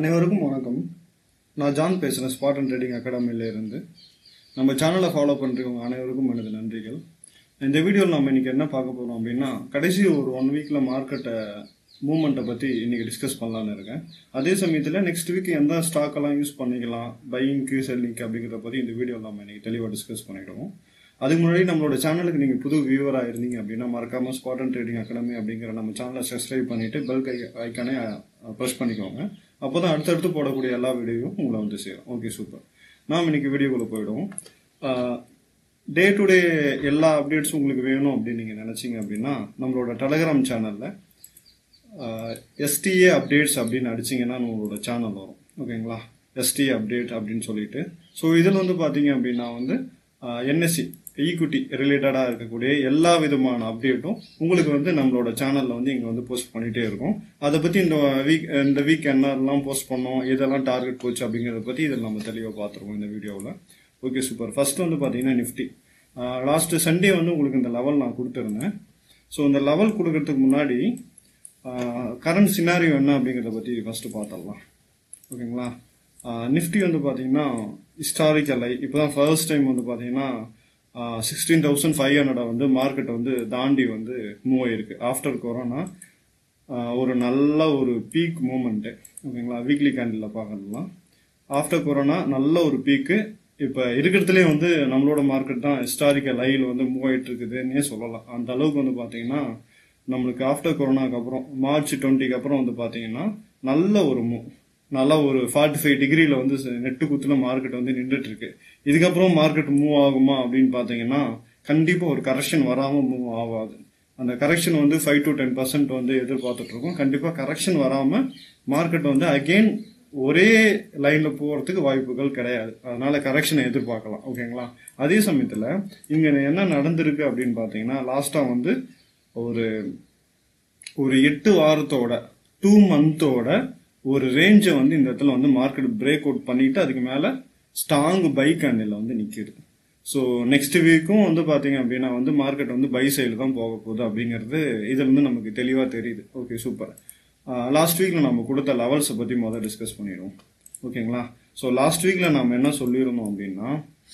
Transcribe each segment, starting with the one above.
அனைவருக்கும் வணக்கம் நான் ஜான் பேசுகிறேன் ஸ்பாட் அண்ட் ட்ரேடிங் அகாடமியில இருந்து நம்ம சேனலை ஃபாலோ பண்ணுறவங்க அனைவருக்கும் எனது நன்றிகள் இந்த வீடியோவில் நம்ம இன்னைக்கு என்ன பார்க்க போகிறோம் அப்படின்னா கடைசி ஒரு ஒன் வீக்கில் மார்க்கெட்டை மூமெண்ட்டை பற்றி இன்னைக்கு டிஸ்கஸ் பண்ணலான்னு இருக்கேன் அதே சமயத்தில் நெக்ஸ்ட் வீக் எந்த ஸ்டாக் எல்லாம் யூஸ் பண்ணிக்கலாம் பையிங்க்கு செல்லிங்க்கு அப்படிங்கிறத பற்றி இந்த வீடியோவில் நம்ம இன்னைக்கு தெளிவாக டிஸ்கஸ் பண்ணிடுவோம் அதுக்கு முன்னாடி நம்மளோட சேனலுக்கு நீங்கள் புது வியூவராக இருந்தீங்க அப்படின்னா மறக்காமல் ஸ்பாட் அண்ட் ட்ரேடிங் அகாடமி அப்படிங்கிற நம்ம சேனலை சப்ஸ்கிரைப் பண்ணிட்டு பெல் கை ஐக்கானே ப்ரெஸ் பண்ணிக்கோங்க அப்போ தான் அடுத்தடுத்து போடக்கூடிய எல்லா வீடியோவும் உங்களை வந்து சேரும் ஓகே சூப்பர் நாம் இன்னைக்கு வீடியோக்குள்ளே போயிடுவோம் டே டு டே எல்லா அப்டேட்ஸும் உங்களுக்கு வேணும் அப்படின்னு நீங்கள் நினச்சிங்க அப்படின்னா நம்மளோட டெலகிராம் சேனலில் எஸ்டிஏ அப்டேட்ஸ் அப்படின்னு அடிச்சிங்கன்னா நம்மளோட சேனல் வரும் ஓகேங்களா எஸ்டிஏ அப்டேட் அப்படின்னு சொல்லிட்டு ஸோ இதில் வந்து பார்த்தீங்க அப்படின்னா வந்து என்எஸ்சி ஈக்குட்டி ரிலேட்டடாக இருக்கக்கூடிய எல்லா விதமான அப்டேட்டும் உங்களுக்கு வந்து நம்மளோட சேனலில் வந்து இங்கே வந்து போஸ்ட் பண்ணிகிட்டே இருக்கும் அதை பற்றி இந்த வீக் இந்த வீக் என்னெல்லாம் போஸ்ட் பண்ணோம் எதெல்லாம் டார்கெட் போச்சு அப்படிங்கிறத பற்றி இதில் நம்ம தெளிவாக பார்த்துருவோம் இந்த வீடியோவில் ஓகே சூப்பர் ஃபர்ஸ்ட் வந்து பார்த்தீங்கன்னா நிஃப்டி லாஸ்ட் சண்டே வந்து உங்களுக்கு இந்த லெவல் நான் கொடுத்துருந்தேன் ஸோ இந்த லெவல் கொடுக்கறதுக்கு முன்னாடி கரண்ட் சினாரியோ என்ன அப்படிங்கிறத பற்றி ஃபஸ்ட்டு பார்த்துடலாம் ஓகேங்களா நிஃப்டி வந்து பார்த்தீங்கன்னா ஹிஸ்டாரிக்கல் ஐ இப்போ தான் ஃபர்ஸ்ட் டைம் வந்து பார்த்தீங்கன்னா சிக்ஸ்டீன் தௌசண்ட் ஃபைவ் ஹண்ட்ரடை வந்து மார்க்கெட் வந்து தாண்டி வந்து மூவ் ஆயிருக்கு ஆஃப்டர் கொரோனா ஒரு நல்ல ஒரு பீக் மூமெண்ட்டு ஓகேங்களா வீக்லி கேண்டில் பார்க்கலாம் ஆஃப்டர் கொரோனா நல்ல ஒரு பீக்கு இப்போ இருக்கிறதுலே வந்து நம்மளோட மார்க்கெட் தான் ஹிஸ்டாரிக்கல் ஐயில் வந்து மூவ் ஆகிட்டு இருக்குதுன்னே சொல்லலாம் அந்த அளவுக்கு வந்து பார்த்தீங்கன்னா நம்மளுக்கு ஆஃப்டர் கொரோனாக்கு அப்புறம் மார்ச் டுவெண்ட்டிக்கு அப்புறம் வந்து பார்த்தீங்கன்னா நல்ல ஒரு மூவ் நல்லா ஒரு ஃபார்ட்டி ஃபைவ் டிகிரியில் வந்து நெட்டு குத்துல மார்க்கெட் வந்து நின்றுட்டு இருக்கு இதுக்கப்புறம் மார்க்கெட் மூவ் ஆகுமா அப்படின்னு பார்த்தீங்கன்னா கண்டிப்பாக ஒரு கரெக்ஷன் வராமல் மூவ் ஆகாது அந்த கரெக்ஷன் வந்து ஃபைவ் டு டென் பர்சன்ட் வந்து எதிர்பார்த்துட்டு இருக்கோம் கண்டிப்பாக கரெக்ஷன் வராமல் மார்க்கெட் வந்து அகெயின் ஒரே லைன்ல போறதுக்கு வாய்ப்புகள் கிடையாது அதனால கரெக்ஷனை எதிர்பார்க்கலாம் ஓகேங்களா அதே சமயத்தில் இங்க என்ன நடந்திருக்கு அப்படின்னு பார்த்தீங்கன்னா லாஸ்டா வந்து ஒரு ஒரு எட்டு வாரத்தோட டூ மந்தோட ஒரு ரேஞ்சை வந்து இந்த இடத்துல வந்து மார்க்கெட் பிரேக் அவுட் பண்ணிட்டு அதுக்கு மேல ஸ்ட்ராங் பை கேண்டில் வந்து நிக்குது ஸோ நெக்ஸ்ட் வீக்கும் வந்து பாத்தீங்க அப்படின்னா வந்து மார்க்கெட் வந்து பை சைடு தான் போக போகுது அப்படிங்கிறது இதுல இருந்து நமக்கு தெளிவா தெரியுது ஓகே சூப்பர் லாஸ்ட் வீக்ல நம்ம கொடுத்த லெவல்ஸை பத்தி முதல்ல டிஸ்கஸ் பண்ணிடுவோம் ஓகேங்களா ஸோ லாஸ்ட் வீக்ல நம்ம என்ன சொல்லியிருந்தோம் அப்படின்னா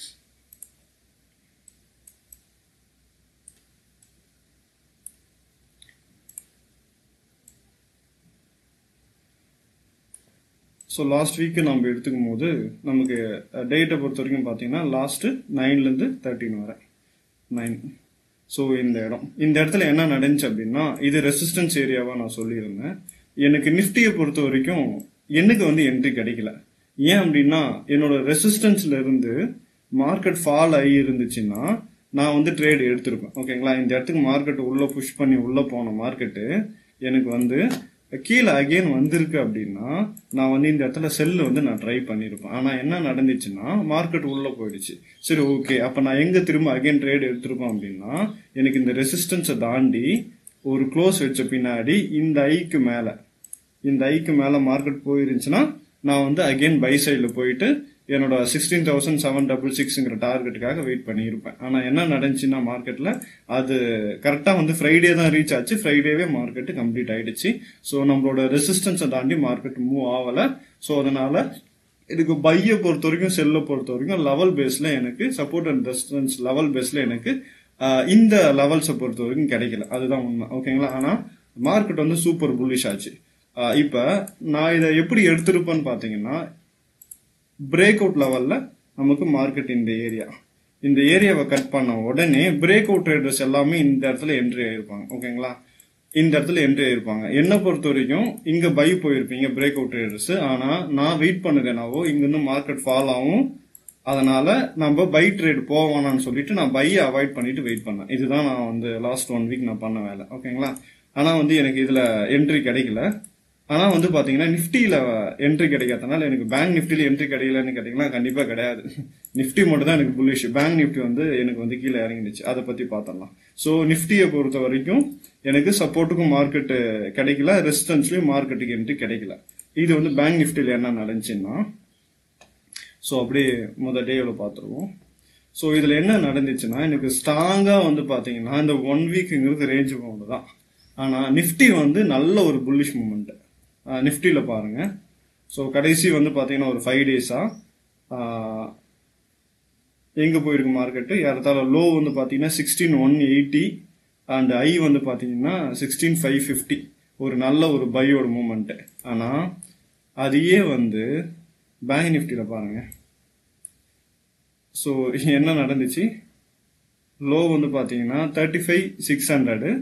ஸோ லாஸ்ட் வீக்கு நம்ம எடுத்துக்கும் போது நமக்கு டேட்டை பொறுத்த வரைக்கும் பார்த்தீங்கன்னா லாஸ்ட் நைன்லேருந்து தேர்ட்டின் வரை நைன் ஸோ இந்த இடம் இந்த இடத்துல என்ன நடந்துச்சு அப்படின்னா இது ரெசிஸ்டன்ஸ் ஏரியாவாக நான் சொல்லியிருந்தேன் எனக்கு நிஃப்டியை பொறுத்த வரைக்கும் எனக்கு வந்து என்ட்ரி கிடைக்கல ஏன் அப்படின்னா என்னோட ரெசிஸ்டன்ஸ்ல இருந்து மார்க்கெட் ஃபால் ஆகி இருந்துச்சுன்னா நான் வந்து ட்ரேட் எடுத்திருப்பேன் ஓகேங்களா இந்த இடத்துக்கு மார்க்கெட் உள்ள புஷ் பண்ணி உள்ள போன மார்க்கெட்டு எனக்கு வந்து கீழே அகெயின் வந்திருக்கு அப்படின்னா நான் வந்து இந்த இடத்துல செல்லு வந்து நான் ட்ரை பண்ணியிருப்பேன் ஆனால் என்ன நடந்துச்சுன்னா மார்க்கெட் உள்ளே போயிடுச்சு சரி ஓகே அப்போ நான் எங்கே திரும்ப அகெயின் ட்ரேட் எடுத்திருப்பேன் அப்படின்னா எனக்கு இந்த ரெசிஸ்டன்ஸை தாண்டி ஒரு க்ளோஸ் வச்ச பின்னாடி இந்த ஐக்கு மேலே இந்த ஐக்கு மேலே மார்க்கெட் போயிருந்துச்சுன்னா நான் வந்து அகெயின் பை சைடில் போயிட்டு என்னோட சிக்ஸ்டீன் தௌசண்ட் செவன் டபுள் சிக்ஸ்ங்கிற டார்கெட்டுக்காக வெயிட் பண்ணியிருப்பேன் ஆனால் என்ன நடந்துச்சுன்னா மார்க்கெட்டில் அது கரெக்டாக வந்து ஃப்ரைடே தான் ரீச் ஆச்சு ஃப்ரைடேவே மார்க்கெட்டு கம்ப்ளீட் ஆயிடுச்சு ஸோ நம்மளோட ரெசிஸ்டன்ஸை தாண்டி மார்க்கெட் மூவ் ஆகலை ஸோ அதனால இதுக்கு பையை பொறுத்த வரைக்கும் செல்லை பொறுத்த வரைக்கும் லெவல் பேஸில் எனக்கு சப்போர்ட் அண்ட் ரெசிஸ்டன்ஸ் லெவல் பேஸில் எனக்கு இந்த லெவல்ஸை பொறுத்த வரைக்கும் கிடைக்கல அதுதான் உண்மை ஓகேங்களா ஆனால் மார்க்கெட் வந்து சூப்பர் புல்லிஷ் ஆச்சு இப்போ நான் இதை எப்படி எடுத்திருப்பேன்னு பார்த்தீங்கன்னா பிரேக் அவுட் லெவல்ல நமக்கு மார்க்கெட் இந்த ஏரியா இந்த ஏரியாவை கட் பண்ண உடனே பிரேக் அவுட் ட்ரேடர்ஸ் எல்லாமே இந்த இடத்துல என்ட்ரி ஆயிருப்பாங்க ஓகேங்களா இந்த இடத்துல என்ட்ரி ஆயிருப்பாங்க என்ன பொறுத்த வரைக்கும் இங்க பை போயிருப்பீங்க பிரேக் அவுட் ட்ரேடர்ஸ் ஆனா நான் வெயிட் பண்ணுது என்னவோ இங்க இருந்து மார்க்கெட் ஃபால் ஆகும் அதனால நம்ம பை ட்ரேட் போவானான்னு சொல்லிட்டு நான் பையை அவாய்ட் பண்ணிட்டு வெயிட் பண்ணேன் இதுதான் நான் வந்து லாஸ்ட் ஒன் வீக் நான் பண்ண வேலை ஓகேங்களா ஆனா வந்து எனக்கு இதுல என்ட்ரி கிடைக்கல ஆனா வந்து பாத்தீங்கன்னா நிப்டியில என்ட்ரி கிடைக்காதனால எனக்கு பேங்க் நிப்டில என்ட்ரி கிடைக்கலன்னு கேட்டீங்கன்னா கண்டிப்பா கிடையாது நிப்டி மட்டும் தான் எனக்கு புல்லிஷ் பேங்க் நிப்டி வந்து எனக்கு வந்து கீழே இறங்கிடுச்சு அதை பத்தி பார்த்தலாம் ஸோ நிப்டியை பொறுத்த வரைக்கும் எனக்கு சப்போர்ட்டுக்கும் மார்க்கெட் கிடைக்கல ரெசிஸ்டன்ஸ்லயும் மார்க்கெட்டுக்கு என்ட்ரி கிடைக்கல இது வந்து பேங்க் நிப்டில என்ன நடந்துச்சுன்னா ஸோ அப்படியே முதல் டேவில் பார்த்துருவோம் ஸோ இதில் என்ன நடந்துச்சுன்னா எனக்கு ஸ்ட்ராங்காக வந்து பார்த்தீங்கன்னா இந்த ஒன் வீக்குங்கிறது ரேஞ்சு பவுண்டு தான் ஆனால் நிஃப்டி வந்து நல்ல ஒரு புல்லிஷ் மூமெண்ட் நிஃப்டியில் பாருங்க ஸோ கடைசி வந்து பார்த்தீங்கன்னா ஒரு ஃபைவ் டேஸா எங்க போயிருக்கு மார்க்கெட்டு ஏறத்தாழ லோ வந்து பார்த்தீங்கன்னா sixteen one eighty and high வந்து பார்த்தீங்கன்னா சிக்ஸ்டீன் ஃபைவ் ஃபிஃப்டி ஒரு நல்ல ஒரு பையோட மூமெண்ட்டு ஆனால் அதையே வந்து பேங்க் நிஃப்டியில் பாருங்க ஸோ என்ன நடந்துச்சு லோ வந்து பார்த்தீங்கன்னா thirty five six hundred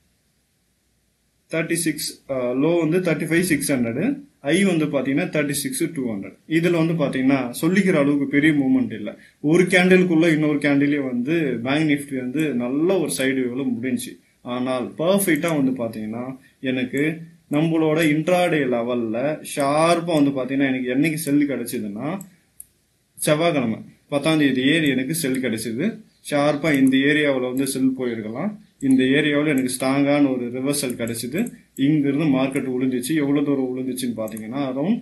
thirty six low வந்து thirty five six hundred high வந்து பார்த்தீங்கன்னா தேர்ட்டி சிக்ஸ் டூ ஹண்ட்ரட் இதில் வந்து பார்த்தீங்கன்னா சொல்லிக்கிற அளவுக்கு பெரிய மூவ்மெண்ட் இல்லை ஒரு கேண்டிலுக்குள்ள இன்னொரு கேண்டிலே வந்து பேங்க் நிஃப்டி வந்து நல்ல ஒரு சைடு வேவில் முடிஞ்சு ஆனால் பர்ஃபெக்டாக வந்து பார்த்தீங்கன்னா எனக்கு நம்மளோட இன்ட்ராடே லெவலில் ஷார்ப்பாக வந்து பார்த்தீங்கன்னா எனக்கு என்னைக்கு செல் கிடைச்சதுன்னா செவ்வாய்க்கிழமை பத்தாம் தேதியே எனக்கு செல் கிடைச்சது ஷார்ப்பா இந்த ஏரியாவில் வந்து செல் போயிருக்கலாம் இந்த ஏரியாவில் எனக்கு ஸ்ட்ராங்கான ஒரு ரிவர்சல் கிடைச்சது இங்கிருந்து மார்க்கெட் விழுந்துச்சு எவ்வளவு தூரம் விழுந்துச்சுன்னு பாத்தீங்கன்னா அரௌண்ட்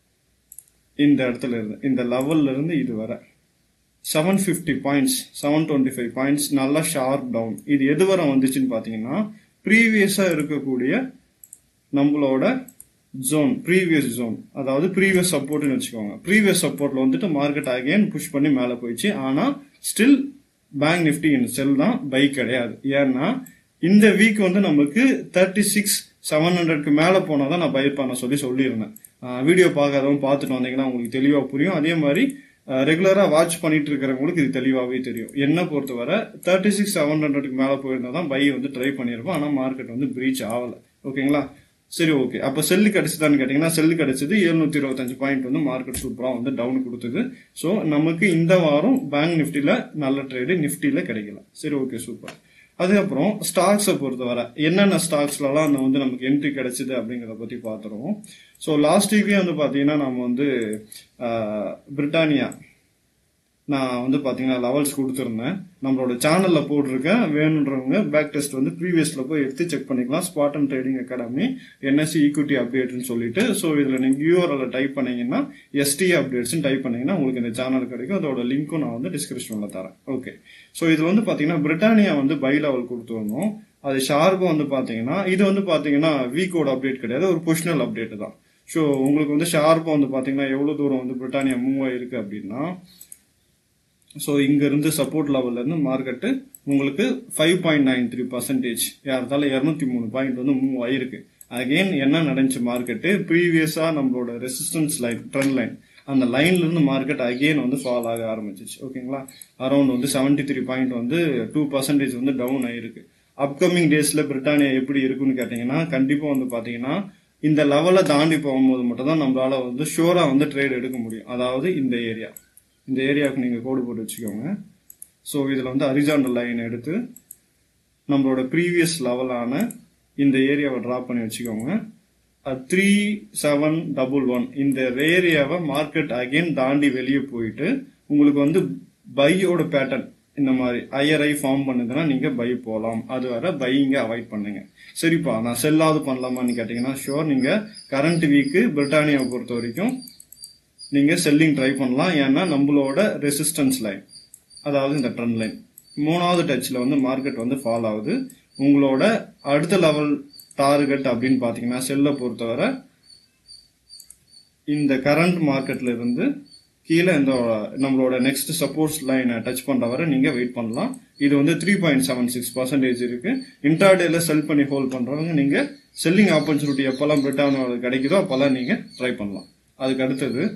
இந்த இடத்துல இருந்து இந்த லெவல்ல இருந்து இது வரை seven fifty points seven twenty five points நல்லா ஷார்ப் டவுன் இது எது வரை வந்துச்சுன்னு பாத்தீங்கன்னா ப்ரீவியஸா இருக்கக்கூடிய நம்மளோட ஜோன் ப்ரீவியஸ் ஜோன் அதாவது ப்ரீவியஸ் சப்போர்ட்னு வச்சுக்கோங்க ப்ரீவியஸ் சப்போர்ட்ல வந்துட்டு மார்க்கெட் அகைன் புஷ் பண்ணி மேலே போயிடுச்சு ஆனா still bank nifty in sell தான் பை கிடையாது ஏன்னா இந்த வீக் வந்து நமக்கு தேர்ட்டி சிக்ஸ் செவன் ஹண்ட்ரட்க்கு மேலே போனால் தான் நான் பை பண்ண சொல்லி சொல்லியிருந்தேன் வீடியோ பார்க்காதவங்க பார்த்துட்டு வந்தீங்கன்னா உங்களுக்கு தெளிவாக புரியும் அதே மாதிரி ரெகுலராக வாட்ச் பண்ணிட்டு இருக்கிறவங்களுக்கு இது தெளிவாகவே தெரியும் என்ன பொறுத்தவரை தேர்ட்டி சிக்ஸ் செவன் ஹண்ட்ரட்க்கு மேலே போயிருந்தா தான் பை வந்து ட்ரை பண்ணியிருப்போம் ஆனால் மார்க்கெட் வந்து பிரீச் ஆகலை ஓகேங்களா சரி ஓகே அப்போ செல்லு கிடைச்சதான்னு கேட்டிங்கன்னா செல்லு கிடைச்சது எழுநூத்தி இருபத்தஞ்சு பாயிண்ட் வந்து மார்க்கெட் சூப்பராக வந்து டவுன் கொடுத்தது ஸோ நமக்கு இந்த வாரம் பேங்க் நிஃப்டியில் நல்ல ட்ரேடு நிஃப்டியில் கிடைக்கல சரி ஓகே சூப்பர் அதுக்கப்புறம் ஸ்டாக்ஸை பொறுத்தவரை என்னென்ன ஸ்டாக்ஸ்லலாம் அந்த வந்து நமக்கு என்ட்ரி கிடைச்சது அப்படிங்கிறத பற்றி பார்த்துருவோம் ஸோ லாஸ்ட் வீக்லேயே வந்து பார்த்தீங்கன்னா நம்ம வந்து பிரிட்டானியா நான் வந்து பார்த்தீங்கன்னா லெவல்ஸ் கொடுத்துருந்தேன் நம்மளோட சேனலில் போட்டிருக்கேன் வேணுன்றவங்க பேக் டெஸ்ட் வந்து ப்ரீவியஸில் போய் எடுத்து செக் பண்ணிக்கலாம் spot and trading academy NSE equity அப்டேட்னு சொல்லிட்டு ஸோ இதில் நீங்கள் யூஆர்எல் டைப் பண்ணீங்கன்னா எஸ்டி அப்டேட்ஸ்னு டைப் பண்ணீங்கன்னா உங்களுக்கு இந்த சேனல் கிடைக்கும் அதோட லிங்க்கும் நான் வந்து டிஸ்கிரிப்ஷனில் தரேன் ஓகே ஸோ இது வந்து பார்த்தீங்கன்னா பிரிட்டானியா வந்து பை லெவல் கொடுத்துருந்தோம் அது ஷார்ப்பும் வந்து பார்த்தீங்கன்னா இது வந்து பார்த்தீங்கன்னா வீக்கோட அப்டேட் கிடையாது ஒரு பொசிஷனல் அப்டேட் தான் ஸோ உங்களுக்கு வந்து ஷார்ப்பாக வந்து பார்த்தீங்கன்னா எவ்வளோ தூரம் வந்து பிரிட்டானியா மூவ் ஆயிருக்கு அப்படின்னா ஸோ இங்கிருந்து சப்போர்ட் லெவல்ல இருந்து மார்க்கெட்டு உங்களுக்கு five point nine three percentage யார்த்தால இரநூத்தி மூணு பாயிண்ட் வந்து மூவ் ஆயிருக்கு அகைன் என்ன நடந்துச்சு மார்க்கெட்டு ப்ரீவியஸா நம்மளோட ரெசிஸ்டன்ஸ் லைன் ட்ரெண்ட் லைன் அந்த லைன்ல இருந்து மார்க்கெட் அகைன் வந்து ஃபால் ஆக ஆரம்பிச்சிச்சு ஓகேங்களா அரௌண்ட் வந்து செவன்டி த்ரீ பாயிண்ட் வந்து டூ பர்சன்டேஜ் வந்து டவுன் ஆயிருக்கு அப்கமிங் டேஸ்ல பிரிட்டானியா எப்படி இருக்குன்னு கேட்டீங்கன்னா கண்டிப்பா வந்து பாத்தீங்கன்னா இந்த லெவலை தாண்டி போகும்போது மட்டும் தான் நம்மளால வந்து ஷோரா வந்து ட்ரேட் எடுக்க முடியும் அதாவது இந்த ஏரியா இந்த ஏரியாவுக்கு நீங்கள் கோடு போட்டு வச்சுக்கோங்க ஸோ இதில் வந்து அரிஜாண்டல் லைன் எடுத்து நம்மளோட ப்ரீவியஸ் லெவலான இந்த ஏரியாவை ட்ரா பண்ணி வச்சுக்கோங்க த்ரீ செவன் டபுள் ஒன் இந்த ஏரியாவை மார்க்கெட் அகைன் தாண்டி வெளியே போயிட்டு உங்களுக்கு வந்து பையோட பேட்டர்ன் இந்த மாதிரி ஐயர் ஐ ஃபார்ம் பண்ணுதுன்னா நீங்க பை போகலாம் அது வர பையிங்க அவாய்ட் பண்ணுங்க சரிப்பா நான் செல்லாவது பண்ணலாமான்னு கேட்டீங்கன்னா ஷோர் நீங்க கரண்ட் வீக்கு பிரிட்டானியாவை பொறுத்த வரைக்கும் நீங்க செல்லிங் ட்ரை பண்ணலாம் ஏன்னா நம்மளோட ரெசிஸ்டன்ஸ் லைன் அதாவது இந்த ட்ரெண்ட் லைன் மூணாவது டச்சில் வந்து மார்க்கெட் வந்து ஃபால் ஆகுது உங்களோட அடுத்த லெவல் டார்கெட் அப்படின்னு பார்த்தீங்கன்னா செல்லை பொறுத்தவரை இந்த கரண்ட் மார்க்கெட்ல இருந்து கீழே இந்த நம்மளோட நெக்ஸ்ட் சப்போர்ட்ஸ் லைனை டச் பண்ற வரை நீங்க வெயிட் பண்ணலாம் இது வந்து three point seven six percentage இருக்கு இன்டர்டேல செல் பண்ணி ஹோல்ட் பண்றவங்க நீங்க செல்லிங் ஆப்பர்ச்சுனிட்டி எப்பெல்லாம் பிரிட்டானியாவில் கிடைக்குதோ அப்பெல்லாம் நீங்க ட்ரை பண்ணலாம் அதுக்கு அடுத்தது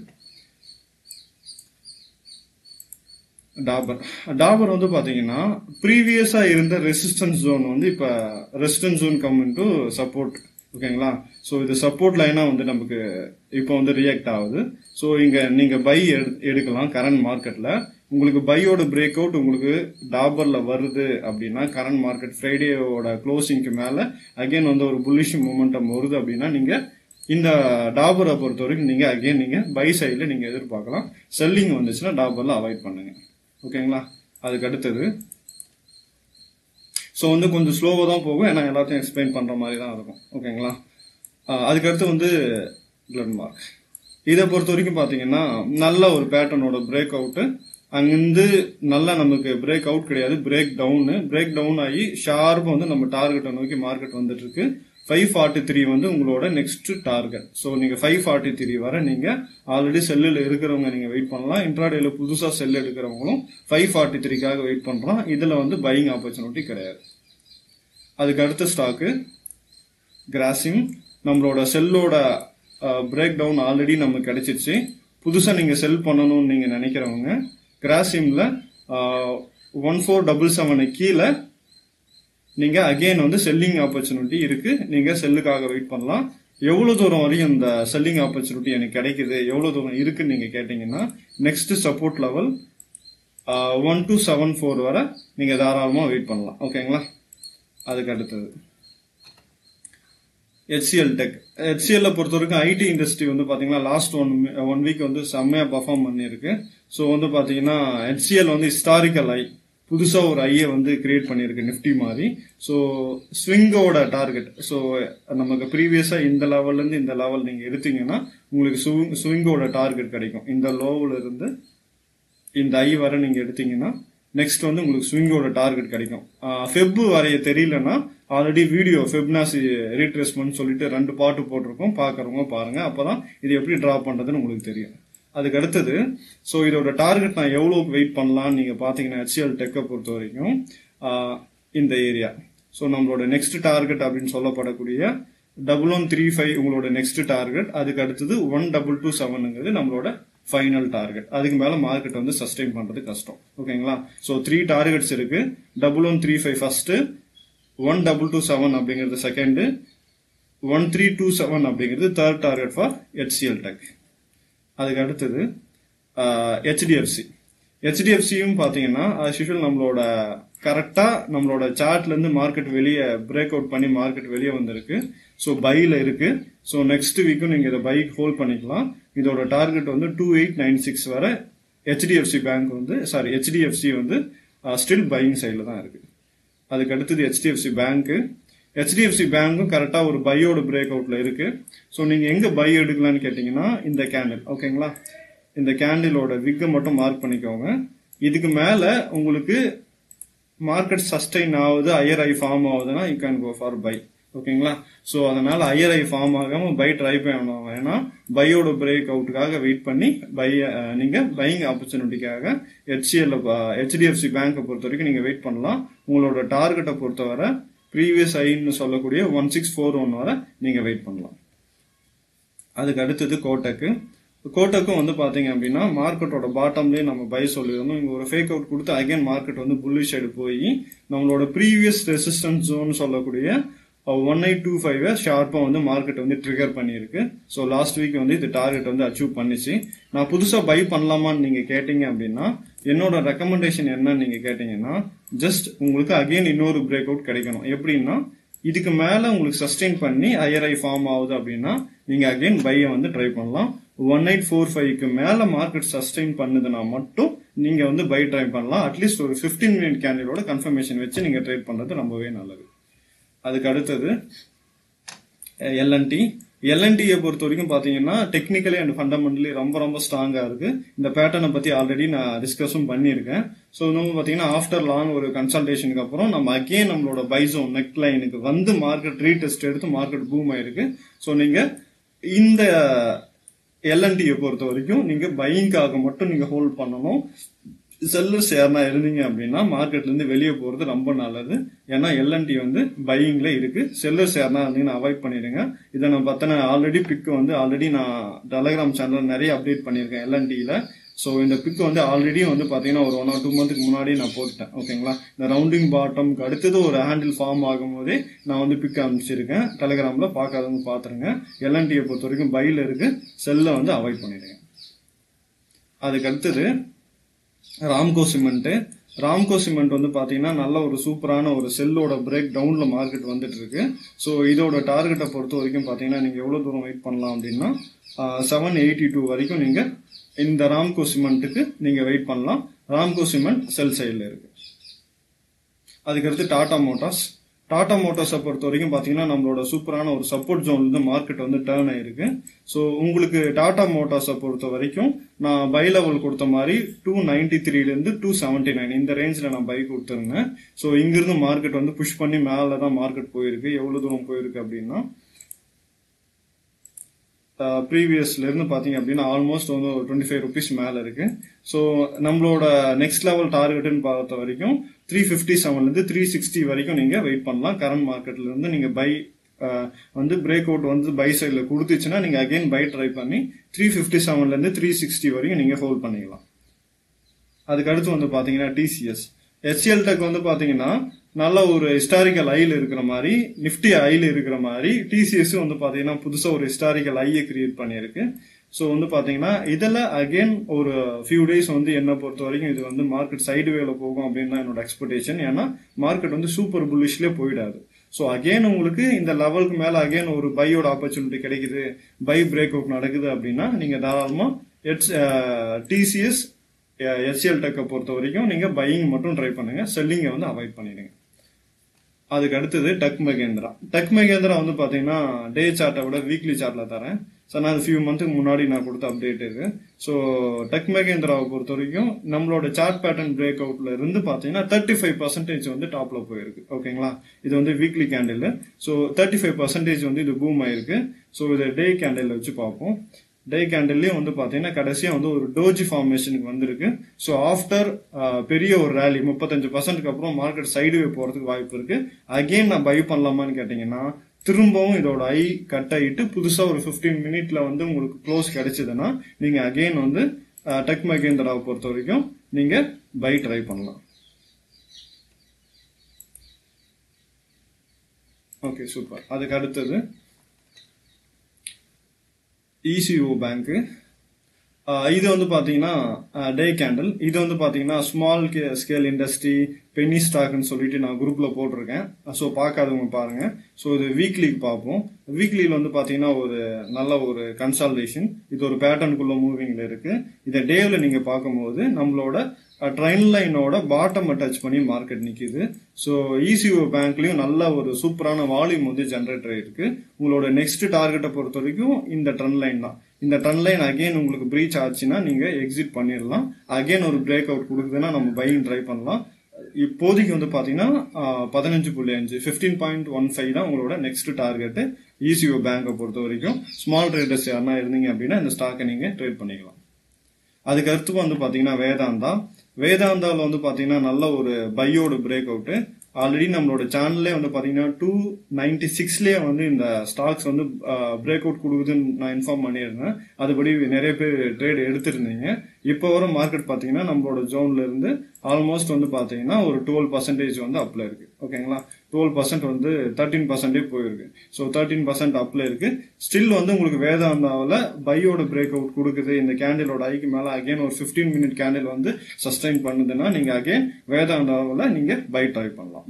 டாபர் டாபர் வந்து பாத்தீங்கன்னா ப்ரீவியஸா இருந்த ரெசிஸ்டன்ஸ் ஜோன் வந்து இப்ப resistance zone come to support ஓகேங்களா ஸோ இது சப்போர்ட் லைனா வந்து நமக்கு இப்போ வந்து ரியாக்ட் ஆகுது ஸோ இங்க நீங்க பை எடுக்கலாம் கரண்ட் மார்க்கெட்ல உங்களுக்கு பையோட பிரேக் அவுட் உங்களுக்கு டாபர்ல வருது அப்படின்னா கரண்ட் மார்க்கெட் ஃப்ரைடேவோட க்ளோசிங்க்கு மேல அகைன் வந்து ஒரு புல்லிஷ் மூமெண்டம் வருது அப்படின்னா நீங்க இந்த டாபரை பொறுத்த வரைக்கும் நீங்க அகைன் நீங்க பை சைடில் நீங்க எதிர்பார்க்கலாம் செல்லிங் வந்துச்சுன்னா டாபர்ல அவாய்ட் பண்ணுங்க ஓகேங்களா அதுக்கு அடுத்தது ஸோ வந்து கொஞ்சம் ஸ்லோவாக தான் போகும் ஏன்னா எல்லாத்தையும் எக்ஸ்பிளைன் பண்ணுற மாதிரி தான் இருக்கும் ஓகேங்களா அதுக்கடுத்து வந்து பிளட் மார்க் இதை பொறுத்த வரைக்கும் பார்த்தீங்கன்னா நல்ல ஒரு பேட்டர்னோட பிரேக் அவுட்டு அங்கிருந்து நல்லா நமக்கு பிரேக் அவுட் கிடையாது பிரேக் டவுனு பிரேக் டவுன் ஆகி ஷார்ப்பாக வந்து நம்ம டார்கெட்டை நோக்கி மார்க்கெட் வந்துட்டு இருக்கு ஃபைவ் ஃபார்ட்டி த்ரீ வந்து உங்களோட நெக்ஸ்ட் டார்கெட் ஸோ நீங்க ஃபைவ் ஃபார்ட்டி த்ரீ வரை நீங்க ஆல்ரெடி செல்லில் இருக்கிறவங்க நீங்க வெயிட் பண்ணலாம் இன்ட்ராடேல புதுசா செல் எடுக்கிறவங்களும் ஃபைவ் ஃபார்ட்டி த்ரீக்காக வெயிட் பண்றோம் இதுல வந்து பையிங் ஆப்பர்ச்சுனிட்டி கிடையாது அதுக்கு அடுத்த ஸ்டாக்கு கிராசிம் நம்மளோட செல்லோட பிரேக் டவுன் ஆல்ரெடி நமக்கு கிடைச்சிருச்சு புதுசா நீங்க செல் பண்ணணும்னு நீங்க நினைக்கிறவங்க கிராசிம்ல ஒன் ஃபோர் டபுள் செவனு கீழே நீங்க அகைன் வந்து செல்லிங் ஆப்பர்ச்சுனிட்டி இருக்கு நீங்க செல்லுக்காக வெயிட் பண்ணலாம் எவ்வளவு தூரம் வரையும் இந்த செல்லிங் ஆப்பர்ச்சுனிட்டி எனக்கு கிடைக்குது எவ்வளவு தூரம் இருக்குன்னு நீங்க கேட்டீங்கன்னா next support level one two seven four வரை நீங்க தாராளமா வெயிட் பண்ணலாம் ஓகேங்களா அதுக்கு அடுத்தது ஹெச்சிஎல் டெக் ஹெச்சிஎல்ல பொறுத்த வரைக்கும் ஐடி இண்டஸ்ட்ரி வந்து பாத்தீங்கன்னா லாஸ்ட் ஒன் ஒன் வீக் வந்து செம்மையா பர்ஃபார்ம் பண்ணியிருக்கு ஸோ வந்து பாத்தீங்கன்னா ஹெச்சிஎல் வந்து ஹிஸ்டாரிக்கல் ஐ புதுசா ஒரு ஐயை வந்து கிரியேட் பண்ணியிருக்கு நிஃப்டி மாதிரி ஸோ ஸ்விங்கோட டார்கெட் ஸோ நமக்கு ப்ரீவியஸா இந்த லெவல்ல இருந்து இந்த லெவல் நீங்க எடுத்தீங்கன்னா உங்களுக்கு ஸ்விங்கோட டார்கெட் கிடைக்கும் இந்த லோவில் இருந்து இந்த ஐ வரை நீங்க எடுத்தீங்கன்னா நெக்ஸ்ட் வந்து உங்களுக்கு ஸ்விங்கோட டார்கெட் கிடைக்கும் ஃபெப் வரைய தெரியலன்னா ஆல்ரெடி வீடியோ ஃபெப்னாசி ரீட்ரேஸ்மெண்ட் சொல்லிட்டு ரெண்டு பாட்டு போட்டிருக்கோம் பாக்குறவங்க பாருங்க அப்பதான் இது எப்படி டிரா பண்றதுன்னு உங்களுக்கு தெரியும் அதுக்கு அடுத்தது ஸோ இதோட டார்கெட் நான் எவ்வளோக்கு வெயிட் பண்ணலாம்னு நீங்க பாத்தீங்கன்னா ஹெச்எல் டெக்கை பொறுத்த வரைக்கும் இந்த ஏரியா ஸோ நம்மளோட நெக்ஸ்ட் டார்கெட் அப்படின்னு சொல்லப்படக்கூடிய டபுள் ஒன் த்ரீ ஃபைவ் உங்களோட நெக்ஸ்ட் டார்கெட் அதுக்கு அடுத்தது ஒன் டபுள் டூ செவனுங்கிறது நம்மளோட ஃபைனல் டார்கெட் அதுக்கு மேல மார்க்கெட் வந்து சஸ்டெயின் பண்றது கஷ்டம் ஓகேங்களா ஸோ த்ரீ டார்கெட்ஸ் இருக்கு double one three five first one double two seven அப்படிங்கிறது second one three two seven அப்படிங்கிறது third target for HCL tech அதுக்கு அடுத்தது ஹெச்டிஎஃப்சி ஹெச்டிஎஃப்சியும் பார்த்தீங்கன்னா as usual நம்மளோட கரெக்டா நம்மளோட சார்ட்ல இருந்து மார்க்கெட் வெளியே பிரேக் அவுட் பண்ணி மார்க்கெட் வெளியே வந்திருக்கு ஸோ பைல இருக்கு ஸோ நெக்ஸ்ட் வீக்கும் நீங்க இதை பைக் ஹோல்ட் பண்ணிக்கலாம் இதோட டார்கெட் வந்து டூ எயிட் நைன் சிக்ஸ் வரை ஹெச்டிஎஃப்சி பேங்க் வந்து சாரி ஹெச்டிஎஃப்சி வந்து ஸ்டில் பையிங் சைடில் தான் இருக்கு அதுக்கு அடுத்தது ஹெச்டிஎஃப்சி பேங்க் ஹெச்டிஎஃப்சி பேங்க்கும் கரெக்டா ஒரு பையோட பிரேக் அவுட்ல இருக்கு ஸோ நீங்க எங்க பை எடுக்கலாம்னு கேட்டீங்கன்னா இந்த கேண்டில் ஓகேங்களா இந்த கேண்டிலோட விக்கை மட்டும் மார்க் பண்ணிக்கோங்க இதுக்கு மேல உங்களுக்கு மார்க்கெட் சஸ்டைன் ஆகுது ஹையர் ஐ ஃபார்ம் ஆகுதுன்னா you can go for buy ஓகேங்களா ஸோ அதனால ஹையர் ஐ ஃபார்ம் ஆகாம பை ட்ரை பண்ணணும் வேணா பையோட பிரேக் அவுட்டுக்காக வெயிட் பண்ணி பை நீங்க பையிங் ஆப்பர்ச்சுனிட்டிக்காக ஹெச்சிஎல் ஹெச்டிஎஃப்சி பேங்கை பொறுத்த வரைக்கும் நீங்க வெயிட் பண்ணலாம் உங்களோட டார்கெட்டை பொறுத்தவரை ப்ரீவியஸ் ஐன்னு சொல்லக்கூடிய ஒன் சிக்ஸ் ஃபோர் ஒன் வரை நீங்க வெயிட் பண்ணலாம் அதுக்கு அடுத்தது கோட்டக்கு கோட்டக்கும் வந்து பாத்தீங்க அப்படின்னா மார்க்கெட்டோட பாட்டம்லயே நம்ம பை சொல்லியிருந்தோம் இங்க ஒரு ஃபேக் அவுட் கொடுத்து அகைன் மார்க்கெட் வந்து புல்லிஷ் சைடு போய் நம்மளோட ப்ரீவியஸ் ரெசிஸ்டன்ஸ் ஜோன் சொல்லக்கூடிய ஒன் எயிட் டூ ஃபைவ் ஷார்ப்பா வந்து மார்க்கெட் வந்து ட்ரிகர் பண்ணியிருக்கு ஸோ லாஸ்ட் வீக் வந்து இது டார்கெட் வந்து அச்சீவ் பண்ணிச்சு நான் புதுசா பை பண்ணலாமான்னு நீங்க கேட்டீங்க அப்படின்னா என்னோட ரெக்கமெண்டேஷன் என்னன்னு நீங்க கேட்டீங்கன்னா ஜஸ்ட் உங்களுக்கு அகைன் இன்னொரு பிரேக் அவுட் கிடைக்கணும் எப்படின்னா இதுக்கு மேல உங்களுக்கு சஸ்டெயின் பண்ணி ஹையர் ஐ ஃபார்ம் ஆகுது அப்படின்னா நீங்க அகைன் பையை வந்து ட்ரை பண்ணலாம் ஒன் எயிட் ஃபோர் ஃபைவ்க்கு மேல மார்க்கெட் சஸ்டெயின் பண்ணுதுன்னா மட்டும் நீங்க வந்து பை ட்ரை பண்ணலாம் அட்லீஸ்ட் ஒரு 15 மினிட் கேண்டிலோட கன்ஃபர்மேஷன் வச்சு நீங்க ட்ரேட் பண்றது ரொம்பவே நல்லது அதுக்கு அடுத்தது எல்என்டி எல்என்டியை பொறுத்த வரைக்கும் பாத்தீங்கன்னா டெக்னிக்கலி அண்ட் ஃபண்டமெண்டலி ரொம்ப ரொம்ப ஸ்ட்ராங்கா இருக்கு இந்த பேட்டர்னை பத்தி ஆல்ரெடி நான் டிஸ்கஸும் பண்ணியிருக்கேன் ஸோ இன்னும் பாத்தீங்கன்னா ஆஃப்டர் லாங் ஒரு கன்சல்டேஷனுக்கு அப்புறம் நம்ம அகேன் நம்மளோட பைசோன் நெக் லைனுக்கு வந்து மார்க்கெட் ரீடெஸ்ட் எடுத்து மார்க்கெட் பூம் ஆயிருக்கு ஸோ நீங்க இந்த எல்என்டியை பொறுத்த வரைக்கும் நீங்க பையிங்காக மட்டும் நீங்க ஹோல்ட் பண்ணணும் செல்லர்ஸ் யாருனா இருந்தீங்க அப்படின்னா மார்க்கெட்ல இருந்து வெளியே போறது ரொம்ப நல்லது ஏன்னா எல்என்டி வந்து பையிங்ல இருக்கு செல்லர்ஸ் யாருனா இருந்தீங்கன்னா அவாய்ட் பண்ணிடுங்க இதை நான் பார்த்தேன்னா ஆல்ரெடி பிக் வந்து ஆல்ரெடி நான் டெலகிராம் சேனல் நிறைய அப்டேட் பண்ணியிருக்கேன் எல்என்டியில ஸோ இந்த பிக் வந்து ஆல்ரெடி வந்து பாத்தீங்கன்னா ஒரு ஒன் ஆர் டூ மந்த்துக்கு முன்னாடி நான் போட்டுட்டேன் ஓகேங்களா இந்த ரவுண்டிங் பாட்டம்க்கு அடுத்தது ஒரு ஹேண்டில் ஃபார்ம் ஆகும் போதே நான் வந்து பிக் அனுப்பிச்சிருக்கேன் டெலகிராம்ல பார்க்காதவங்க பாத்துருங்க எல்என்டியை பொறுத்த வரைக்கும் பையில இருக்கு செல்லை வந்து அவாய்ட் பண்ணிடுங்க அதுக்கு அடுத்தது ராம்கோ சிமெண்ட் ராம்கோ சிமெண்ட் வந்து பாத்தீங்கன்னா நல்ல ஒரு சூப்பரான ஒரு செல்லோட பிரேக் டவுன்ல மார்க்கெட் வந்துட்டு இருக்கு ஸோ இதோட டார்கெட்டை பொறுத்த வரைக்கும் பாத்தீங்கன்னா நீங்க எவ்வளவு தூரம் வெயிட் பண்ணலாம் அப்படின்னா செவன் எயிட்டி டூ வரைக்கும் நீங்க இந்த ராம்கோ சிமெண்ட்டுக்கு நீங்க வெயிட் பண்ணலாம் ராம்கோ சிமெண்ட் செல் சைடில் இருக்கு அதுக்கடுத்து டாடா மோட்டார்ஸ் டாடா மோட்டார்ஸை பொறுத்த வரைக்கும் பார்த்தீங்கன்னா நம்மளோட சூப்பரான ஒரு சப்போர்ட் ஜோன் வந்து மார்க்கெட் வந்து டேர்ன் ஆயிருக்கு ஸோ உங்களுக்கு டாடா மோட்டார்ஸை பொறுத்த வரைக்கும் நான் பை லெவல் கொடுத்த மாதிரி டூ நைன்டி த்ரீலேருந்து டூ செவன்டி நைன் இந்த ரேஞ்சில் நான் பை கொடுத்துருந்தேன் ஸோ இங்கிருந்து மார்க்கெட் வந்து புஷ் பண்ணி மேலே தான் மார்க்கெட் போயிருக்கு எவ்வளோ தூரம் போயிருக்கு அப்படின்னா ப்ரீவியஸ்ல இருந்து பாத்தீங்க அப்படின்னா ஆல்மோஸ்ட் வந்து ஒரு டுவெண்ட்டி ஃபைவ் ருபீஸ் மேல இருக்கு ஸோ நம்மளோட நெக்ஸ்ட் லெவல் டார்கெட்னு பார்த்த வரைக்கும் த்ரீ ஃபிஃப்டி செவன்லேருந்து த்ரீ சிக்ஸ்டி வரைக்கும் நீங்க வெயிட் பண்ணலாம் கரண்ட் மார்க்கெட்ல இருந்து நீங்க பை வந்து பிரேக் அவுட் வந்து பை சைடில் கொடுத்துச்சுன்னா நீங்க அகைன் பை ட்ரை பண்ணி த்ரீ ஃபிஃப்டி செவன்லேருந்து த்ரீ சிக்ஸ்டி வரைக்கும் நீங்க ஹோல்ட் பண்ணிக்கலாம் அதுக்கு அடுத்து வந்து பாத்தீங்கன்னா டிசிஎஸ் எஸ்சிஎல் டெக் வந்து பாத்தீங்கன்னா நல்ல ஒரு ஹிஸ்டாரிக்கல் ஐல இருக்கிற மாதிரி நிஃப்டி ஐல இருக்கிற மாதிரி டிசிஎஸ் வந்து பாத்தீங்கன்னா புதுசா ஒரு ஹிஸ்டாரிக்கல் ஐயை கிரியேட் பண்ணியிருக்கு ஸோ வந்து பாத்தீங்கன்னா இதில் அகைன் ஒரு ஃபியூ டேஸ் வந்து என்ன பொறுத்த வரைக்கும் இது வந்து மார்க்கெட் சைடு வேல போகும் அப்படின்னு தான் என்னோட எக்ஸ்பெக்டேஷன் ஏன்னா மார்க்கெட் வந்து சூப்பர் புல்லிஷ்லேயே போயிடாது ஸோ அகைன் உங்களுக்கு இந்த லெவலுக்கு மேலே அகைன் ஒரு பையோட ஆப்பர்ச்சுனிட்டி கிடைக்குது பை பிரேக் அவுட் நடக்குது அப்படின்னா நீங்கள் தாராளமாக எட்ஸ் டிசிஎஸ் எஸ்சிஎல் டெக்கை பொறுத்த வரைக்கும் நீங்கள் பையிங் மட்டும் ட்ரை பண்ணுங்க செல்லிங்கை வந்து அவாய்ட் பண்ணிடுங்க அதுக்கு அடுத்தது டக் மகேந்திரா டக் மகேந்திரா வந்து பாத்தீங்கன்னா டே சார்ட்டை விட வீக்லி சார்ட்ல தரேன் ஸோ நான் ஃபியூ மந்த்துக்கு முன்னாடி நான் கொடுத்த அப்டேட் இது ஸோ டக் மகேந்திராவை பொறுத்த வரைக்கும் நம்மளோட சார்ட் பேட்டர்ன் பிரேக் அவுட்ல இருந்து பாத்தீங்கன்னா தேர்ட்டி ஃபைவ் பர்சன்டேஜ் வந்து டாப்ல போயிருக்கு ஓகேங்களா இது வந்து weekly candle so thirty five percentage வந்து இது பூம் ஆயிருக்கு ஸோ இதை டே கேண்டில் வச்சு பார்ப்போம் டே கேண்டில்லையும் வந்து பார்த்தீங்கன்னா கடைசியாக வந்து ஒரு டோஜி ஃபார்மேஷனுக்கு வந்திருக்கு ஸோ ஆஃப்டர் பெரிய ஒரு ரேலி முப்பத்தஞ்சு பர்சன்ட்க்கு அப்புறம் மார்க்கெட் சைடுவே போகிறதுக்கு வாய்ப்பு இருக்கு அகெயின் நான் பை பண்ணலாமான்னு கேட்டிங்கன்னா திரும்பவும் இதோட ஐ கட் ஆகிட்டு புதுசாக ஒரு ஃபிஃப்டீன் மினிட்ல வந்து உங்களுக்கு க்ளோஸ் கிடைச்சதுன்னா நீங்கள் அகெயின் வந்து டெக் மகேந்திராவை பொறுத்த வரைக்கும் நீங்கள் பை ட்ரை பண்ணலாம் ஓகே சூப்பர் அதுக்கு அடுத்தது இசிஓ பேங்க்கு இது வந்து பாத்தீங்கன்னா டே கேண்டில் இது வந்து பாத்தீங்கன்னா ஸ்மால் ஸ்கேல் இண்டஸ்ட்ரி பெனி ஸ்டாக்னு சொல்லிட்டு நான் குரூப்ல போட்டிருக்கேன் ஸோ பார்க்காதவங்க பாருங்க ஸோ இது வீக்லிக்கு பார்ப்போம் வீக்லியில் வந்து பாத்தீங்கன்னா ஒரு நல்ல ஒரு கன்சால்டேஷன் இது ஒரு பேட்டர்னுக்குள்ள மூவிங்ல இருக்கு இதை டேவில் நீங்க பார்க்கும்போது நம்மளோட ட்ரெயின் லைனோட பாட்டம் டச் பண்ணி மார்க்கெட் நிக்குது ஸோ இசிஓ பேங்க்லயும் நல்ல ஒரு சூப்பரான வால்யூம் வந்து ஜென்ரேட் ஆயிருக்கு உங்களோட நெக்ஸ்ட் டார்கெட்டை பொறுத்த வரைக்கும் இந்த ட்ரெண்ட் லைன் தான் இந்த ட்ரெண்ட் லைன் அகைன் உங்களுக்கு பிரீச் ஆச்சுன்னா நீங்க எக்ஸிட் பண்ணிடலாம் அகைன் ஒரு பிரேக் அவுட் கொடுக்குதுன்னா நம்ம பையிங் ட்ரை பண்ணலாம் இப்போதைக்கு வந்து பாத்தீங்கன்னா பதினஞ்சு புள்ளி அஞ்சு பிப்டீன் பாயிண்ட் ஒன் ஃபைவ் தான் உங்களோட நெக்ஸ்ட் டார்கெட் இசிஓ பேங்கை பொறுத்த வரைக்கும் ஸ்மால் ட்ரேடர்ஸ் யாருன்னா இருந்தீங்க அப்படின்னா இந்த ஸ்டாக்கை நீங்க ட்ரேட் பண்ணிக்கலாம் அதுக்கு அடுத்து வந்து பாத்தீங்கன்னா வேதாந்தா வேதாந்தாவில் வந்து பாத்தீங்கன்னா நல்ல ஒரு பையோட பிரேக் அவுட் ஆல்ரெடி நம்மளோட சேனல்லே வந்து பாத்தீங்கன்னா டூ நைன்டி சிக்ஸ்லயே வந்து இந்த ஸ்டாக்ஸ் வந்து பிரேக் அவுட் கொடுக்குதுன்னு நான் இன்ஃபார்ம் பண்ணியிருந்தேன் அதுபடி நிறைய பேர் ட்ரேட் எடுத்திருந்தீங்க இப்போ வர மார்க்கெட் பாத்தீங்கன்னா நம்மளோட ஜோன்ல இருந்து ஆல்மோஸ்ட் வந்து பாத்தீங்கன்னா ஒரு டுவெல் பர்சன்டேஜ் வந்து அப்ல இருக்கு ஓகேங்களா டுவெல் பர்சன்ட் வந்து தேர்ட்டின் பர்சன்டேஜ் போயிருக்கு ஸோ தேர்ட்டின் பர்சன்ட் அப்ல இருக்கு ஸ்டில் வந்து உங்களுக்கு வேதாந்தாவில் பையோட பிரேக் அவுட் கொடுக்குது இந்த கேண்டிலோட ஐக்கு மேல அகைன் ஒரு ஃபிஃப்டீன் மினிட் கேண்டில் வந்து சஸ்டைன் பண்ணுதுன்னா நீங்க அகைன் வேதாந்தாவில் நீங்க பை ட்ரை பண்ணலாம்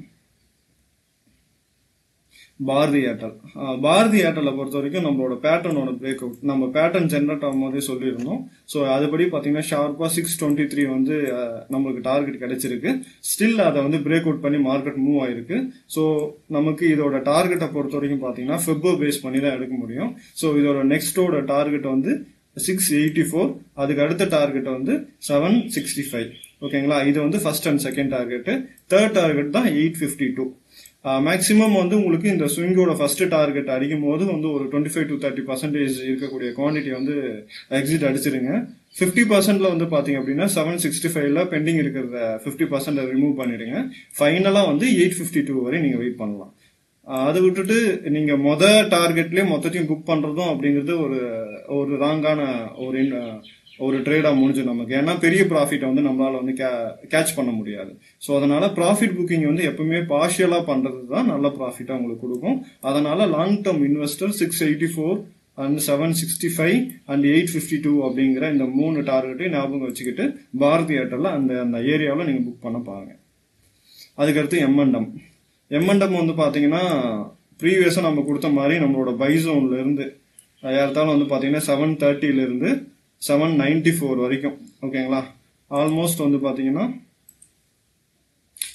பாரதி ஏர்டெல் பாரதி ஏர்டெல்லை பொறுத்த வரைக்கும் நம்மளோட பேட்டர்னோட பிரேக் அவுட் நம்ம பேட்டர்ன் ஜென்ரேட் ஆகும் போதே சொல்லியிருந்தோம் ஸோ அதுபடி பார்த்தீங்கன்னா ஷார்ப்பாக சிக்ஸ் டுவெண்ட்டி த்ரீ வந்து நம்மளுக்கு டார்கெட் கிடைச்சிருக்கு ஸ்டில் அதை வந்து பிரேக் அவுட் பண்ணி மார்க்கெட் மூவ் ஆயிருக்கு ஸோ நமக்கு இதோட டார்கெட்டை பொறுத்த வரைக்கும் பார்த்தீங்கன்னா ஃபெப்போ பேஸ் பண்ணி தான் எடுக்க முடியும் ஸோ இதோட நெக்ஸ்டோட டார்கெட் வந்து சிக்ஸ் எயிட்டி ஃபோர் அதுக்கு அடுத்த டார்கெட் வந்து செவன் சிக்ஸ்டி ஃபைவ் ஓகேங்களா இது வந்து first and second target third target தான் எயிட் ஃபிஃப்டி டூ மேக்ஸிமம் வந்து உங்களுக்கு இந்த ஸ்விங்கோட ஃபர்ஸ்ட் டார்கெட் அடிக்கும் போது வந்து ஒரு twenty five to thirty percentage இருக்கக்கூடிய குவான்டிட்டி வந்து எக்ஸிட் அடிச்சிருங்க ஃபிஃப்டி பர்சன்ட்ல வந்து பாத்தீங்க அப்படின்னா செவன் சிக்ஸ்டி ஃபைவ்ல பெண்டிங் இருக்கிறத ஃபிஃப்டி பர்சன்ட் ரிமூவ் பண்ணிடுங்க ஃபைனலா வந்து எயிட் ஃபிஃப்டி டூ வரை நீங்க வெயிட் பண்ணலாம் அதை விட்டுட்டு நீங்க மொத டார்கெட்லயே மொத்தத்தையும் புக் பண்றதும் அப்படிங்கிறது ஒரு ஒரு ராங்கான ஒரு ஒரு ட்ரேடா முடிஞ்சு நமக்கு ஏன்னா பெரிய ப்ராஃபிட்டை வந்து நம்மளால வந்து கேட்ச் பண்ண முடியாது ஸோ அதனால ப்ராஃபிட் புக்கிங் வந்து எப்பவுமே பார்ஷியலா பண்றது தான் நல்ல ப்ராஃபிட்டா உங்களுக்கு கொடுக்கும் அதனால long term investor six eighty four and seven sixty five and eight fifty two அப்படிங்கிற இந்த மூணு டார்கெட்டையும் ஞாபகம் வச்சுக்கிட்டு பாரதி ஏர்டெல்ல அந்த அந்த ஏரியாவில் நீங்க புக் பண்ண பாருங்க அதுக்கடுத்து எம்என்டம் எம்என்டம் வந்து பாத்தீங்கன்னா ப்ரீவியஸா நம்ம கொடுத்த மாதிரி நம்மளோட பைசோன்ல இருந்து யார்த்தாலும் வந்து பாத்தீங்கன்னா செவன் தேர்ட்டில இருந்து செவன் நைன்டி ஃபோர் வரைக்கும் ஓகேங்களா ஆல்மோஸ்ட் வந்து பாத்தீங்கன்னா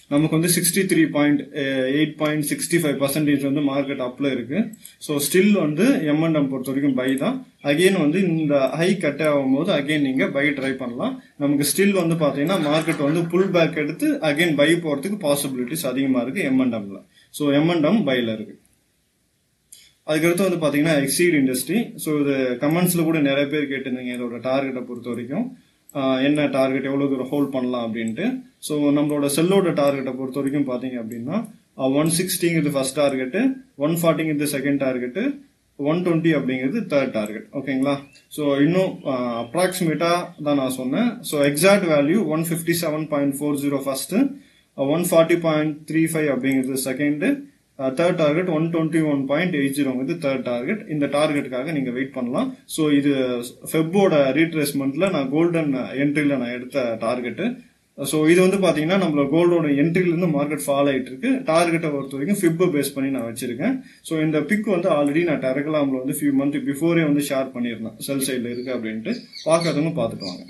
நமக்கு வந்து sixty three point eight point sixty five percentage வந்து மார்க்கெட் அப்ல இருக்கு ஸோ ஸ்டில் வந்து எம்என்எம் பொறுத்த வரைக்கும் பை தான் அகைன் வந்து இந்த ஹை கட் ஆகும் போது அகைன் நீங்க பை ட்ரை பண்ணலாம் நமக்கு ஸ்டில் வந்து பாத்தீங்கன்னா மார்க்கெட் வந்து புல் பேக் எடுத்து அகைன் பை போறதுக்கு பாசிபிலிட்டிஸ் அதிகமா இருக்கு எம்என்எம்ல ஸோ எம்என்எம் பைல இருக்கு அதுக்கடுத்து வந்து பாத்தீங்கன்னா எக்ஸீட் இண்டஸ்ட்ரி ஸோ இது கமெண்ட்ஸ்ல கூட நிறைய பேர் கேட்டிருந்தீங்க இதோட டார்கெட்டை பொறுத்த வரைக்கும் ஆஹ் என்ன டார்கெட் எவ்வளவு தூரம் ஹோல்ட் பண்ணலாம் அப்படின்ட்டு ஸோ நம்மளோட செல்லோட டார்கெட்டை பொறுத்த வரைக்கும் பாத்தீங்க அப்படின்னா ஒன் சிக்ஸ்டிங்கிறது ஃபர்ஸ்ட் டார்கெட்டு ஒன் ஃபார்ட்டிங்கிறது செகண்ட் டார்கெட்டு ஒன் டுவெண்ட்டி அப்படிங்கிறது தேர்ட் டார்கெட் ஓகேங்களா ஸோ இன்னும் அப்ராக்சிமேட்டா தான் நான் சொன்னேன் so exact value one fifty seven point four zero first one forty point three five அப்படிங்கிறது second third target one twenty one point eight ஜீரோங்கிறது தேர்ட் டார்கெட் இந்த டார்கெட்டுக்காக நீங்க வெயிட் பண்ணலாம் ஸோ இது ஃபெப்போட ரீட்ரேஸ்மெண்ட்ல நான் கோல்டன் என்ட்ரில நான் எடுத்த டார்கெட்டு ஸோ இது வந்து பாத்தீங்கன்னா நம்மளோட கோல்டோட என்ட்ரில இருந்து மார்க்கெட் ஃபால் ஆயிட்டு இருக்கு டார்கெட்டை பொறுத்த வரைக்கும் ஃபிப்பை பேஸ் பண்ணி நான் வச்சிருக்கேன் ஸோ இந்த பிக் வந்து ஆல்ரெடி நான் டெரகலாம்ல வந்து ஃபியூ மந்த் பிஃபோரே வந்து ஷேர் பண்ணியிருந்தேன் செல் சைட்ல இருக்கு அப்படின்ட்டு பார்க்காதவங்க பார்த்துட்டு வாங்க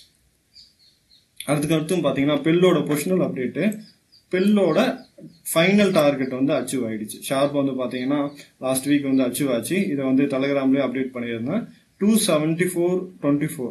அதுக்கு அடுத்தும் பாத்தீங்கன்னா பெல்லோட பொசிஷனல் அப்டேட்டு பெல்லோட ஃபைனல் டார்கெட் வந்து அச்சீவ் ஆயிடுச்சு ஷார்ப் வந்து பாத்தீங்கன்னா லாஸ்ட் வீக் வந்து அச்சீவ் ஆச்சு இதை வந்து டெலகிராம்லயே அப்டேட் பண்ணியிருந்தேன் two seventy four twenty four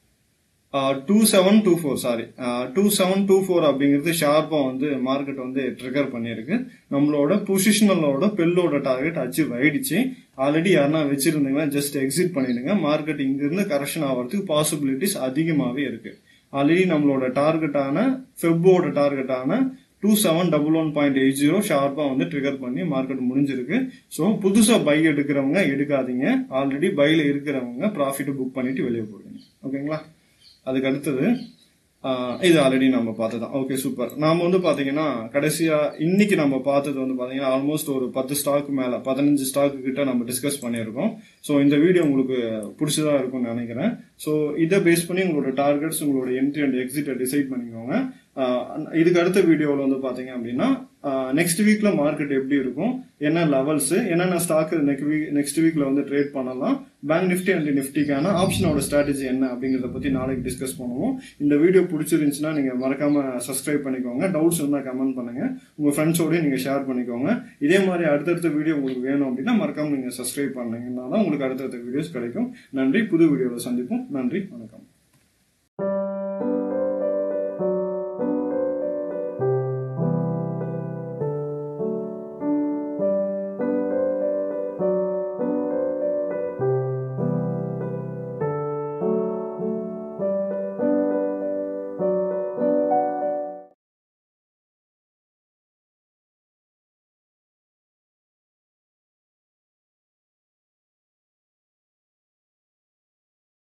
two seven two four sorry two seven two four அப்படிங்கிறது ஷார்ப்பா வந்து மார்க்கெட் வந்து ட்ரிகர் பண்ணியிருக்கு நம்மளோட பொசிஷனலோட பெல்லோட டார்கெட் அச்சீவ் ஆயிடுச்சு ஆல்ரெடி யாருன்னா வச்சிருந்தீங்கன்னா ஜஸ்ட் எக்ஸிட் பண்ணிடுங்க மார்க்கெட் இங்கிருந்து கரெக்ஷன் ஆகிறதுக்கு பாசிபிலிட்டிஸ் அதிகமாகவே இருக்கு ஆல்ரெடி நம்மளோட டார்கெட்டான ஃபெப்போட டார்கெட்டான two seven double one point eight zero ஷார்ப்பா வந்து ட்ரிகர் பண்ணி மார்க்கெட் முடிஞ்சிருக்கு ஸோ புதுசா பை எடுக்கிறவங்க எடுக்காதீங்க ஆல்ரெடி பைல இருக்கிறவங்க ப்ராஃபிட் புக் பண்ணிட்டு வெளியே போடுங்க ஓகேங்களா அதுக்கு அடுத்தது ஆஹ் இது ஆல்ரெடி நம்ம பார்த்ததான் ஓகே சூப்பர் நாம வந்து பாத்தீங்கன்னா கடைசியா இன்னைக்கு நம்ம பார்த்தது வந்து பாத்தீங்கன்னா ஆல்மோஸ்ட் ஒரு பத்து ஸ்டாக் மேல பதினஞ்சு ஸ்டாக் கிட்ட நம்ம டிஸ்கஸ் பண்ணியிருக்கோம் ஸோ இந்த வீடியோ உங்களுக்கு பிடிச்சதா இருக்கும்னு நினைக்கிறேன் ஸோ இதை பேஸ் பண்ணி உங்களோட டார்கெட்ஸ் உங்களோட என்ட்ரி அண்ட் எக்ஸிட்டை டிசைட் பண்ணிக்கோங்க ஆஹ் இதுக்கு அடுத்த வீடியோவில் வந்து பாத்தீங்க அப்படின்னா நெக்ஸ்ட் வீக்ல மார்க்கெட் எப்படி இருக்கும் என்ன லெவல்ஸ் என்னென்ன ஸ்டாக் நெக்ஸ்ட் வீக் நெக்ஸ்ட் வீக்ல வந்து ட்ரேட் பண்ணலாம் பேங்க் நிஃப்டி அண்ட் நிஃப்டிக்கான ஆப்ஷனோட ஸ்ட்ராட்டஜி என்ன அப்படிங்கறத பத்தி நாளைக்கு டிஸ்கஸ் பண்ணுவோம் இந்த வீடியோ பிடிச்சிருந்துச்சுன்னா நீங்க மறக்காம சப்ஸ்கிரைப் பண்ணிக்கோங்க டவுட்ஸ் இருந்தா கமெண்ட் பண்ணுங்க உங்க ஃப்ரெண்ட்ஸோடய நீங்க ஷேர் பண்ணிக்கோங்க இதே மாதிரி அடுத்தடுத்த வீடியோ உங்களுக்கு வேணும் அப்படின்னா மறக்காம நீங்க சப்ஸ்கிரைப் பண்ணீங்கன்னா தான் உங்களுக்கு அடுத்தடுத்த வீடியோஸ் கிடைக்கும் நன்றி புது வீடியோவில் சந்திப்போம் நன்றி வணக்கம்